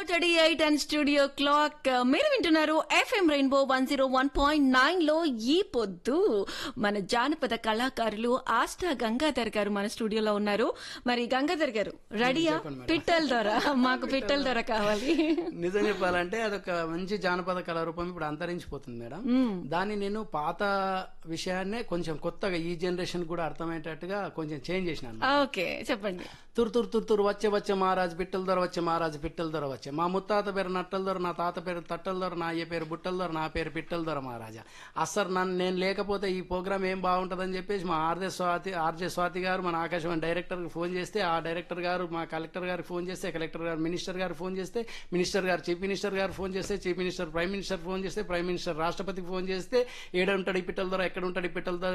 thirty eight and studio clock మీరు వింటున్నారు FM Rainbow one zero one point nine లో ఈ పొద్దు మన జానపద కళాకారులు ఆష్టా గంగాధర్ గారు మన స్టూడియోలో ఉన్నారు మరి గంగాధర్ గారు రెడీయా పిట్టల ద్వారా మాకు పిట్టల ద్వారా కావాలి నిజం చెప్పాలంటే అదొక మంచి జానపద కళారూపం ఇప్పుడు అంతరించిపోతుంది మేడం దాన్ని నేను పాత విషయాన్నే కొంచెం కొత్తగా ఈ జనరేషన్ కూడా అర్థమయ్యేటట్టుగా కొంచెం చేంజ్ చేసినాను ఓకే చెప్పండి తురు తురు తురు తురు వచ్చే వచ్చే మహారాజు పిట్టల దొర వచ్చే మహారాజు పిట్టల దొర వచ్చే మా ముత్తాత పేరు నట్టల దొర నా తాత పేరు తట్టల దొర నా అయ్య పేరు బుట్టల దొర నా పేరు పిట్టల దొర మహారాజా అస్సలు నన్ను నేను లేకపోతే ఈ ప్రోగ్రామ్ ఏం బాగుంటుందని చెప్పేసి మా ఆర్జే స్వాతి ఆర్జే స్వాతి గారు మన ఆకాశవాణి డైరెక్టర్కి ఫోన్ చేస్తే ఆ డైరెక్టర్ గారు మా కలెక్టర్ గారికి ఫోన్ చేస్తే కలెక్టర్ గారు మినిస్టర్ గారు ఫోన్ చేస్తే మినిస్టర్ గారు చీఫ్ మినిస్టర్ గారు ఫోన్ చేస్తే chief minister prime minister phone చేస్తే ప్రైమ్ మినిస్టర్ రాష్ట్రపతికి ఫోన్ చేస్తే ఏడ ఉంటాడు ఈ పిట్టల దొర ఎక్కడ ఉంటాడు ఈ పిట్టల దొర